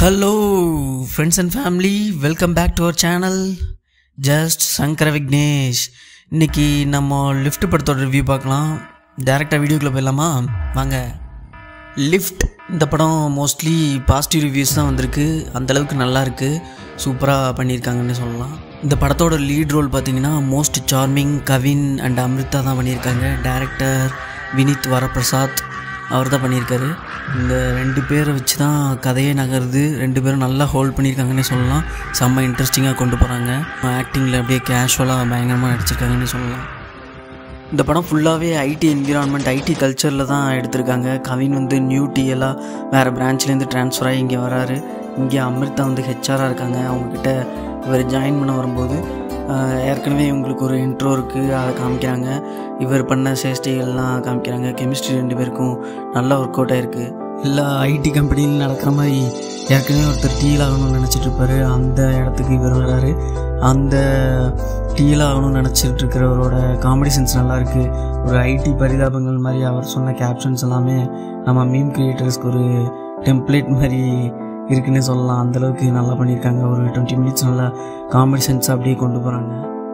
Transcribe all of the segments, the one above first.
hello friends and family welcome back to our channel just Sankara Vignesh இன்னைக்கு நம்ம lift படத்தோட review பார்க்கலாம் டேரெக்டாக வீடியோக்குள்ளே போயிடலாமா வாங்க லிஃப்ட் இந்த படம் மோஸ்ட்லி பாசிட்டிவ் ரிவ்யூஸ் தான் வந்திருக்கு அந்தளவுக்கு நல்லா இருக்குது சூப்பராக பண்ணியிருக்காங்கன்னு சொல்லலாம் இந்த படத்தோட லீட் ரோல் பார்த்தீங்கன்னா most charming Kavin and Amritha தான் பண்ணியிருக்காங்க டேரக்டர் வினித் வரப்பிரசாத் அவர் தான் பண்ணியிருக்காரு இந்த ரெண்டு பேரை வச்சு தான் கதையே நகருது ரெண்டு பேரும் நல்லா ஹோல்ட் பண்ணியிருக்காங்கன்னே சொல்லலாம் செம்ம இன்ட்ரெஸ்டிங்காக கொண்டு போகிறாங்க ஆக்டிங்கில் அப்படியே கேஷுவலாக பயங்கரமாக நடிச்சிருக்காங்கன்னு சொல்லலாம் இந்த படம் ஃபுல்லாகவே ஐடி என்விரான்மெண்ட் ஐடி கல்ச்சரில் தான் எடுத்திருக்காங்க கவின் வந்து நியூ டிஎல்லாம் வேறு பிரான்ச்லேருந்து ட்ரான்ஸ்ஃபர் ஆகி இங்கே வராரு இங்கே அமிர்தா வந்து ஹெச்ஆராக இருக்காங்க அவங்கக்கிட்ட இவர் ஜாயின் பண்ண வரும்போது ஆஹ், ஏற்கனவே இவங்களுக்கு ஒரு இன்ட்ரோ இருக்குது அதை காமிக்கிறாங்க இவர் பண்ண சேஷ்டைகள்லாம் காமிக்கிறாங்க கெமிஸ்ட்ரி ரெண்டு பேருக்கும் நல்லா ஒர்க் அவுட் ஆயிருக்கு எல்லா ஐடி கம்பெனியில் நடக்கிற மாதிரி ஏற்கனவே ஒருத்தர் டீல் ஆகணும்னு நினச்சிட்டு இருப்பாரு அந்த இடத்துக்கு இவர் வராரு அந்த டீல் ஆகணும்னு நினச்சிட்டு இருக்கிறவரோட காமெடி சென்ஸ் நல்லா இருக்கு ஒரு ஐடி பரிதாபங்கள் மாதிரி அவர் சொன்ன கேப்ஷன்ஸ் எல்லாமே நம்ம மீம் கிரியேட்டர்ஸ்க்கு ஒரு டெம்ப்ளேட் மாதிரி இருக்குன்னே சொல்லலாம் அந்தளவுக்கு நல்லா பண்ணியிருக்காங்க ஒரு டுவெண்ட்டி மினிட்ஸ் நல்லா காமெடி சென்ஸ் அப்படியே கொண்டு போகிறாங்க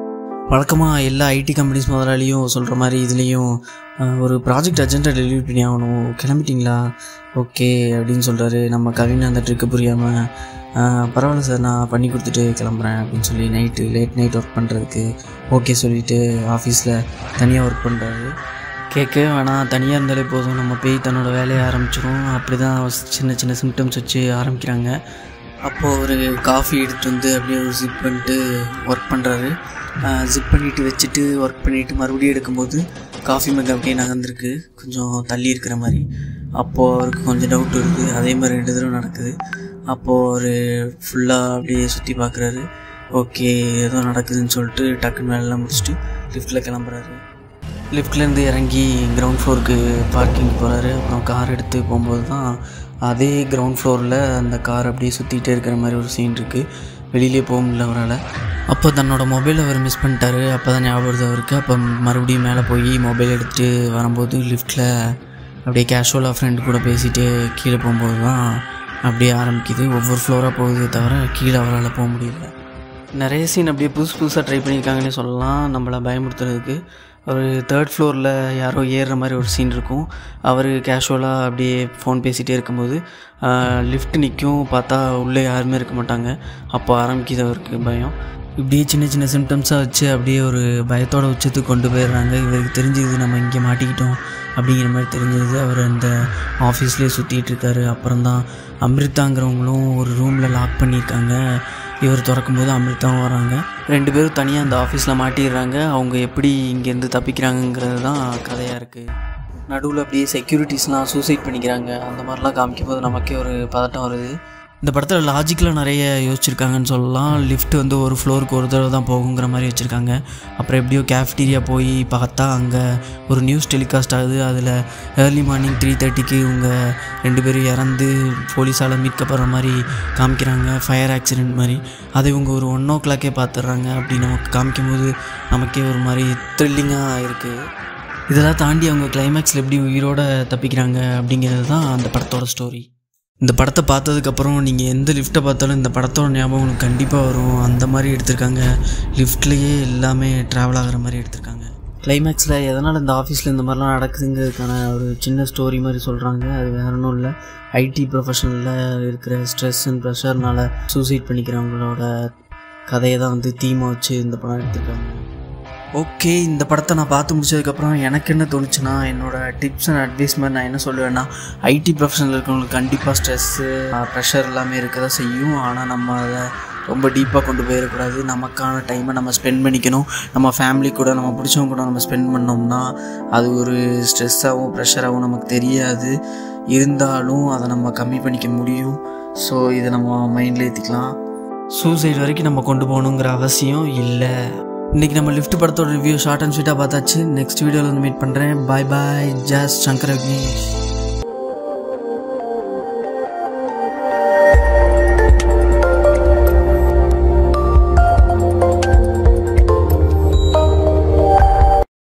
வழக்கமாக எல்லா ஐடி கம்பெனிஸ் முதலாளியும் சொல்கிற மாதிரி இதுலேயும் அஹ், ஒரு ப்ராஜெக்ட் அஜெண்டா டெலிவரி பண்ணி ஆகணும் கிளம்பிட்டீங்களா ஓகே அப்படின்னு சொல்கிறாரு நம்ம கவின் அந்த ட்ரிக்கு புரியாமல் பரவாயில்ல சார் நான் பண்ணி கொடுத்துட்டு கிளம்புறேன் அப்படின்னு சொல்லி நைட்டு லேட் நைட் ஒர்க் பண்ணுறதுக்கு ஓகே சொல்லிவிட்டு ஆஃபீஸில் தனியாக ஒர்க் பண்ணுறாரு கேட்கவே வேணாம் தனியாக இருந்தாலே போதும் நம்ம போய் தன்னோட வேலையை ஆரம்பிச்சிடும் அப்படி தான் சின்ன சின்ன சிம்டம்ஸ் வச்சு ஆரம்பிக்கிறாங்க அப்போது ஒரு காஃபி எடுத்துட்டு வந்து அப்படியே ஒரு ஜிப் பண்ணிட்டு ஒர்க் பண்ணுறாரு ஜிப் பண்ணிட்டு வச்சுட்டு ஒர்க் பண்ணிட்டு மறுபடியும் எடுக்கும்போது காஃபி மக் அப்படியே நகர்ந்துருக்கு கொஞ்சம் தள்ளி இருக்கிற மாதிரி அப்போது அவருக்கு கொஞ்சம் டவுட் வருது அதே மாதிரி ரெண்டு தடவை நடக்குது அப்போது அவர் ஃபுல்லாக அப்படியே சுற்றி பார்க்குறாரு ஓகே ஏதோ நடக்குதுன்னு சொல்லிட்டு டக்குன்னு வேலைலாம் முடிச்சுட்டு லிஃப்ட்டில் கிளம்புறாரு லிஃப்ட்லேருந்து இறங்கி கிரவுண்ட் ஃப்ளோருக்கு பார்க்கிங் போகிறாரு அப்புறம் கார் எடுத்து போகும்போது தான் அதே கிரவுண்ட் ஃப்ளோரில் அந்த கார் அப்படியே சுற்றிக்கிட்டே இருக்கிற மாதிரி ஒரு சீன் இருக்குது வெளியிலே போக முடியல அவரால் அப்போ தன்னோட மொபைல் அவர் மிஸ் பண்ணிட்டாரு அப்போ தான் ஞாபகம் வருது அவருக்கு அப்போ மறுபடியும் மேலே போய் மொபைல் எடுத்துகிட்டு வரும்போது லிஃப்ட்டில் அப்படியே கேஷுவலாக ஃப்ரெண்டு கூட பேசிட்டு கீழே போகும்போது தான் அப்படியே ஆரம்பிக்குது ஒவ்வொரு ஃப்ளோராக போகுதே தவிர கீழே அவரால் போக முடியல நிறைய சீன் அப்படியே புதுசு புதுசாக ட்ரை பண்ணியிருக்காங்கன்னே சொல்லலாம் நம்மளை பயமுறுத்துறதுக்கு ஒரு தேர்ட் ஃப்ளோரில் யாரோ ஏறுற மாதிரி ஒரு சீன் இருக்கும் அவர் கேஷுவலாக அப்படியே ஃபோன் பேசிகிட்டே இருக்கும்போது லிஃப்ட் நிற்கும் பார்த்தா உள்ளே யாருமே இருக்க மாட்டாங்க அப்போ ஆரம்பிக்குது அவருக்கு பயம் இப்படியே சின்ன சின்ன சிம்டம்ஸாக வச்சு அப்படியே ஒரு பயத்தோட உச்சத்துக்கு கொண்டு போயிடுறாங்க இவருக்கு தெரிஞ்சது நம்ம இங்கே மாட்டிக்கிட்டோம் அப்படிங்கிற மாதிரி தெரிஞ்சது அவர் அந்த ஆஃபீஸ்லேயே சுற்றிட்டு இருக்காரு அப்புறம் தான் அமிர்தாங்கிறவங்களும் ஒரு ரூமில் லாக் பண்ணியிருக்காங்க இவர் திறக்கும்போது அமிர்தாவும் வராங்க ரெண்டு பேரும் தனியாக அந்த ஆஃபீஸில் மாட்டிடுறாங்க அவங்க எப்படி இங்கேருந்து தப்பிக்கிறாங்கங்கிறது தான் கதையாக இருக்குது நடுவில் அப்படியே செக்யூரிட்டிஸ்லாம் சூசைட் பண்ணிக்கிறாங்க அந்த மாதிரிலாம் காமிக்கும் போது நமக்கே ஒரு பதட்டம் வருது இந்த படத்தில் லாஜிக்கலாக நிறைய யோசிச்சிருக்காங்கன்னு சொல்லலாம் லிஃப்ட் வந்து ஒரு ஃப்ளோருக்கு ஒரு தடவை தான் போகுங்கிற மாதிரி வச்சுருக்காங்க அப்புறம் எப்படியோ கேஃப்டீரியா போய் பார்த்தா அங்கே ஒரு நியூஸ் டெலிகாஸ்ட் ஆகுது அதில் ஏர்லி மார்னிங் த்ரீ தேர்ட்டிக்கு இவங்க ரெண்டு பேரும் இறந்து போலீஸால் மீட்கப்படுற மாதிரி காமிக்கிறாங்க ஃபயர் ஆக்சிடென்ட் மாதிரி அதை இவங்க ஒரு ஒன் ஓ கிளாக்கே பார்த்துட்றாங்க அப்படி நமக்கு காமிக்கும்போது நமக்கே ஒரு மாதிரி த்ரில்லிங்காக இருக்குது இதெல்லாம் தாண்டி அவங்க கிளைமேக்ஸில் எப்படி உயிரோட தப்பிக்கிறாங்க அப்படிங்கிறது தான் அந்த படத்தோட ஸ்டோரி இந்த படத்தை பார்த்ததுக்கப்புறம் நீங்கள் எந்த லிஃப்ட்டை பார்த்தாலும் இந்த படத்தோட ஞாபகம் உங்களுக்கு கண்டிப்பாக வரும் அந்த மாதிரி எடுத்திருக்காங்க லிஃப்ட்லேயே எல்லாமே ட்ராவல் ஆகிற மாதிரி எடுத்திருக்காங்க கிளைமேக்ஸில் எதனால் இந்த ஆஃபீஸில் இந்த மாதிரிலாம் நடக்குதுங்கிறதுக்கான ஒரு சின்ன ஸ்டோரி மாதிரி சொல்கிறாங்க அது வேற ஒன்றும் இல்லை ஐடி ப்ரொஃபஷனலில் இருக்கிற ஸ்ட்ரெஸ் அண்ட் ப்ரெஷர்னால சூசைட் பண்ணிக்கிறவங்களோட கதையை தான் வந்து தீமாக வச்சு இந்த படம் எடுத்திருக்காங்க ஓகே இந்த படத்தை நான் பார்த்து முடிச்சதுக்கப்புறம் எனக்கு என்ன தோணுச்சுன்னா என்னோட டிப்ஸ் அண்ட் அட்வைஸ் மாதிரி நான் என்ன சொல்லுவேன்னா ஐடி ப்ரொஃபஷனில் இருக்கிறவங்களுக்கு கண்டிப்பாக ஸ்ட்ரெஸ்ஸு ப்ரெஷர் எல்லாமே இருக்க தான் செய்யும் ஆனால் நம்ம அதை ரொம்ப டீப்பாக கொண்டு போயிடக்கூடாது நமக்கான டைமை நம்ம ஸ்பெண்ட் பண்ணிக்கணும் நம்ம ஃபேமிலி கூட நம்ம பிடிச்சவங்க கூட நம்ம ஸ்பெண்ட் பண்ணோம்னா அது ஒரு ஸ்ட்ரெஸ்ஸாகவும் ப்ரெஷராகவும் நமக்கு தெரியாது இருந்தாலும் அதை நம்ம கம்மி பண்ணிக்க முடியும் ஸோ இதை நம்ம மைண்டில் ஏற்றிக்கலாம் சூசைட் வரைக்கும் நம்ம கொண்டு போகணுங்கிற அவசியம் இல்லை இன்னைக்கு நம்ம லிஃப்ட் படத்தோட ரிவ்யூ ஷார்ட் அண்ட் ஸ்வீட்டாக பார்த்தாச்சு நெக்ஸ்ட் வீடியோவில் வந்து மீட் பண்ணுறேன் பாய் பாய் ஜாஸ் சங்கர் விக்னேஷ்